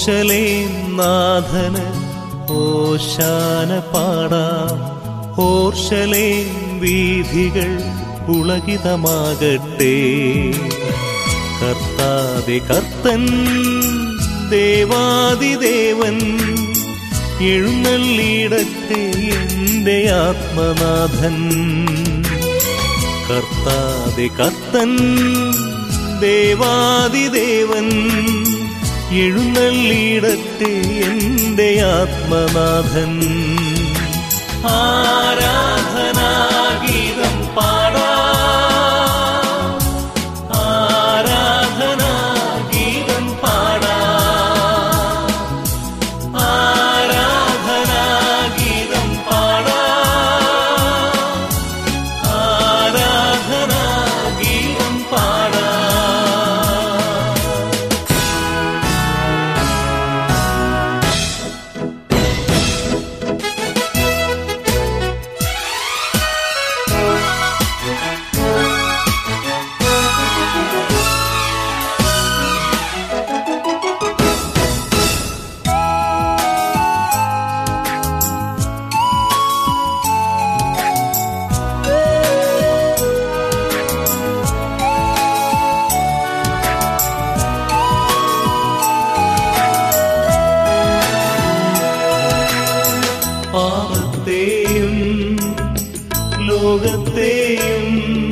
ഓർഷലേം നാഥന് ഓശാന പാടാം ഓർഷലേം വീഥികൾ പുളകിതമാകട്ടെ കർത്താതി കർത്തൻ ദേവാദിദേവൻ എഴുന്നള്ളിയിടട്ടെ എൻ്റെ ആത്മനാഥൻ കർത്താതി കർത്തൻ ദേവാദിദേവൻ എഴുന്നള്ളിയിടട്ടെ എൻ്റെ ആത്മനാഥൻ ആരാധനാഗീതം പാടാം ആരാധനാഗീതം പാടാം ആരാധനാഗീതം പാടാം ആരാധനാഗീതം പാടാം പാപത്തെയും ലോകത്തെയും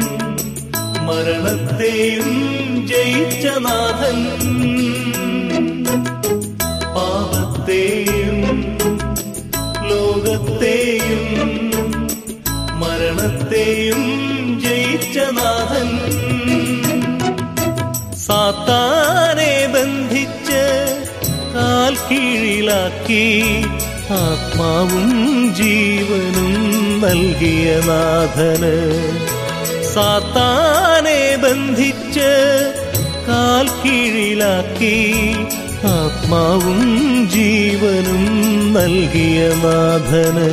മരണത്തെയും ജയിച്ച നാഥൻ പാപത്തെയും ലോകത്തെയും മരണത്തെയും ജയിച്ച നാഥൻ സാത്താനെ ബന്ധിച്ച് കാൽ കീഴിലാക്കി ആത്മാവും ജീവനും നൽകിയ നാഥന് സാത്താനെ ബന്ധിച്ച് കാൽ കീഴിലാക്കി ആത്മാവും ജീവനും നൽകിയ നാഥന്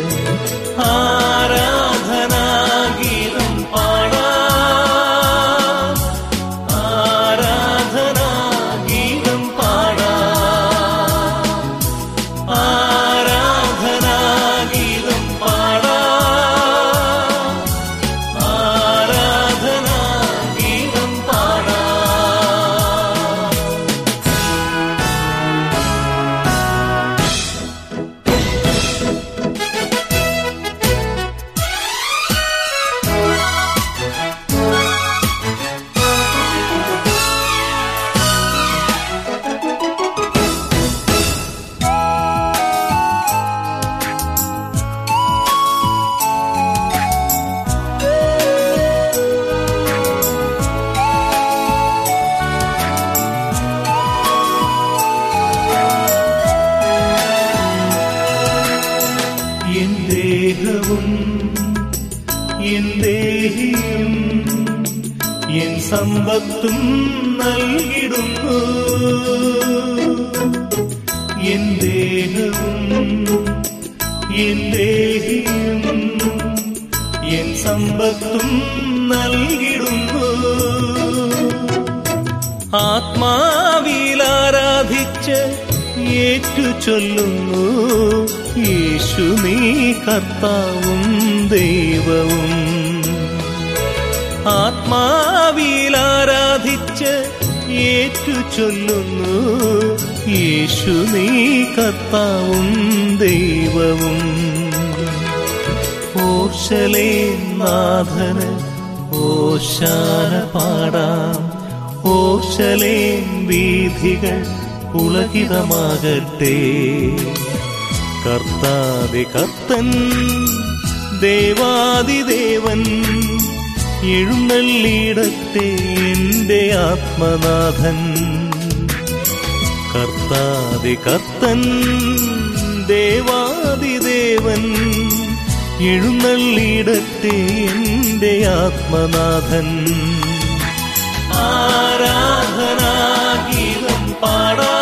ആരാധനാഗീതം പാടാം ആരാധനാഗീതം പാടാം ആരാധനാഗീതം പാടാം ആരാധനാഗീതം പാടാം എൻ ദേഹവും എൻ ദേഹിയും എൻ സമ്പത്തും നൽകിടുന്നു എൻ ദേഹവും എൻ ദേഹിയും എൻ സമ്പത്തും നൽകിടുന്നു ആത്മാവിൽ ആരാധിച്ച് ഏറ്റു ചൊല്ലുന്നു യേശു നീ കർത്താവും ദൈവവും ആത്മാവിൽ ആരാധിച്ച് ഏറ്റു ചൊല്ലുന്നു യേശു നീ കർത്താവും ദൈവവും ഓർശലേ നാഥന് ഓശാന പാടാം ഓശലേം വീഥികൾ പുളകിതമാകട്ടെ കർത്താതി കർത്തൻ ദേവാദിദേവൻ എഴുന്നള്ളിയിടത്തെ എൻ്റെ ആത്മനാഥൻ കർത്താതി കർത്തൻ ദേവാദിദേവൻ എഴുന്നള്ളിയിടത്തെ എൻ്റെ ആത്മനാഥൻ ആരാധനാഗീതം പാടാ